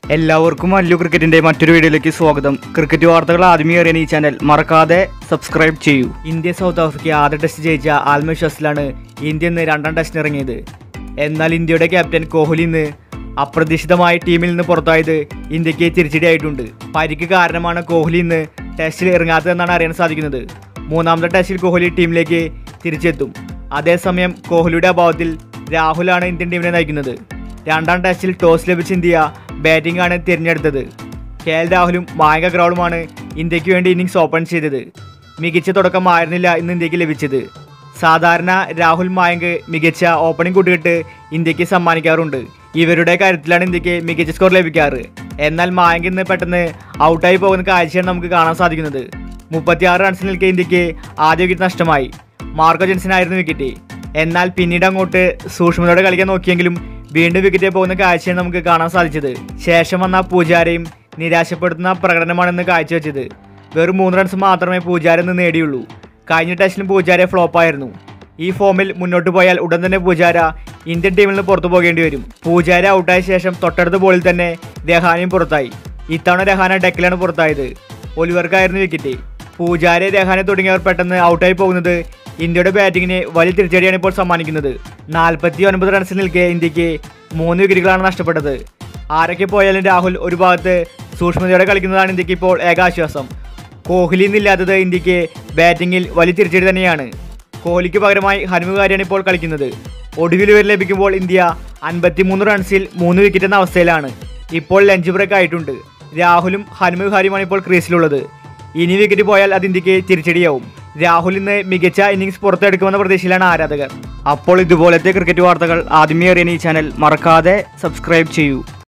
എല്ലാവർക്കും അല്ലു ക്രിക്കറ്റിന്റെ മറ്റൊരു വീഡിയോയിലേക്ക് സ്വാഗതം ക്രിക്കറ്റ് വാർത്തകൾ ആദ്യമേ അറിയാൻ ഈ ചാനൽ മറക്കാതെ സബ്സ്ക്രൈബ് ചെയ്യൂ ഇന്ത്യ സൗത്ത് ആഫ്രിക്ക ആദ്യ ടെസ്റ്റ് ജയിച്ച ആൽമഷസിലാണ് ഇന്ത്യ ഇന്ന് രണ്ടാം ടെസ്റ്റിന് ഇറങ്ങിയത് എന്നാൽ ഇന്ത്യയുടെ ക്യാപ്റ്റൻ കോഹ്ലി ഇന്ന് അപ്രതീക്ഷിതമായി ടീമിൽ നിന്ന് പുറത്തായത് ഇന്ത്യക്ക് തിരിച്ചടിയായിട്ടുണ്ട് പരിക്ക് കാരണമാണ് കോഹ്ലി ഇന്ന് ടെസ്റ്റിൽ ഇറങ്ങാത്തതെന്നാണ് അറിയാൻ സാധിക്കുന്നത് മൂന്നാമത്തെ ടെസ്റ്റിൽ കോഹ്ലി ടീമിലേക്ക് തിരിച്ചെത്തും അതേസമയം കോഹ്ലിയുടെ അഭാവത്തിൽ രാഹുലാണ് ഇന്ത്യൻ ടീമിനെ നയിക്കുന്നത് രണ്ടാം ടെസ്റ്റിൽ ടോസ് ലഭിച്ച ഇന്ത്യ ബാറ്റിംഗ് ആണ് തിരഞ്ഞെടുത്തത് കെ എൽ രാഹുലും മായക ഗ്രൗളുമാണ് ഇന്ത്യക്ക് വേണ്ടി ഇന്നിങ്സ് ഓപ്പൺ ചെയ്തത് മികച്ച തുടക്കമായിരുന്നില്ല ഇന്ന് ഇന്ത്യക്ക് ലഭിച്ചത് സാധാരണ രാഹുൽ മായങ്ക് മികച്ച ഓപ്പണിംഗ് കൂട്ടുകെട്ട് ഇന്ത്യക്ക് സമ്മാനിക്കാറുണ്ട് ഇവരുടെ കാര്യത്തിലാണ് ഇന്ത്യക്ക് മികച്ച സ്കോർ ലഭിക്കാറ് എന്നാൽ മായങ്ക് ഇന്ന് പെട്ടെന്ന് ഔട്ടായി പോകുന്ന കാഴ്ചയാണ് നമുക്ക് കാണാൻ സാധിക്കുന്നത് മുപ്പത്തിയാറ് റൺസിൽ നിൽക്കെ ഇന്ത്യക്ക് ആദ്യ വിക്കറ്റ് നഷ്ടമായി മാർക്കോ ജെൻസനായിരുന്നു വിക്കറ്റ് എന്നാൽ പിന്നീട് അങ്ങോട്ട് സൂക്ഷ്മതയോടെ കളിക്കാൻ നോക്കിയെങ്കിലും വീണ്ടും വിക്കറ്റ് പോകുന്ന കാഴ്ചയാണ് നമുക്ക് കാണാൻ സാധിച്ചത് ശേഷം വന്ന പൂജാരയും നിരാശപ്പെടുത്തുന്ന പ്രകടനമാണെന്ന് കാഴ്ചവെച്ചത് വെറും മൂന്ന് റൺസ് മാത്രമേ പൂജാര ഇന്ന് നേടിയുള്ളൂ കഴിഞ്ഞ ടെസ്റ്റിലും പൂജാര ഫ്ലോപ്പായിരുന്നു ഈ ഫോമിൽ മുന്നോട്ട് പോയാൽ ഉടൻ തന്നെ പൂജാര ഇന്ത്യൻ ടീമിൽ നിന്ന് പുറത്തു പോകേണ്ടി വരും പൂജാര ഔട്ടായ ശേഷം തൊട്ടടുത്ത ബോളിൽ തന്നെ രഹാനയും പുറത്തായി ഇത്തവണ രഹാന ഡെക്കിലാണ് പുറത്തായത് ഒലിവർക്കായിരുന്നു വിക്കറ്റ് പൂജാരെ രഹാനെ തുടങ്ങിയവർ പെട്ടെന്ന് ഔട്ടായി പോകുന്നത് ഇന്ത്യയുടെ ബാറ്റിങ്ങിന് വലിയ തിരിച്ചടിയാണ് ഇപ്പോൾ സമ്മാനിക്കുന്നത് നാൽപ്പത്തി ഒൻപത് റൺസിൽ നിൽക്കെ ഇന്ത്യക്ക് മൂന്ന് വിക്കറ്റുകളാണ് നഷ്ടപ്പെട്ടത് ആരൊക്കെ പോയാലും രാഹുൽ ഒരു ഭാഗത്ത് സൂക്ഷ്മതയോടെ കളിക്കുന്നതാണ് ഇന്ത്യക്ക് ഇപ്പോൾ ഏക ആശ്വാസം കോഹ്ലി എന്നില്ലാത്തത് ഇന്ത്യക്ക് ബാറ്റിങ്ങിൽ വലിയ തിരിച്ചടി തന്നെയാണ് കോഹ്ലിക്ക് പകരമായി ഹനുമുകാരിയാണ് ഇപ്പോൾ കളിക്കുന്നത് ഒടുവിൽ വരെ ലഭിക്കുമ്പോൾ ഇന്ത്യ അൻപത്തിമൂന്ന് റൺസിൽ മൂന്ന് വിക്കറ്റ് എന്ന അവസ്ഥയിലാണ് ഇപ്പോൾ ലഞ്ച് ബ്രേക്ക് ആയിട്ടുണ്ട് രാഹുലും ഹനുമുഹാരിയുമാണ് ഇപ്പോൾ ക്രീസിലുള്ളത് ഇനി വിക്കറ്റ് പോയാൽ അത് ഇന്ത്യക്ക് തിരിച്ചടിയാവും രാഹുൽ ഇന്ന് മികച്ച ഇന്നിങ്സ് പുറത്തെടുക്കുമെന്ന പ്രതീക്ഷയിലാണ് ആരാധകർ അപ്പോൾ ഇതുപോലത്തെ ക്രിക്കറ്റ് വാർത്തകൾ ആദ്യമേ അറിയാൻ ഈ ചാനൽ മറക്കാതെ സബ്സ്ക്രൈബ് ചെയ്യൂ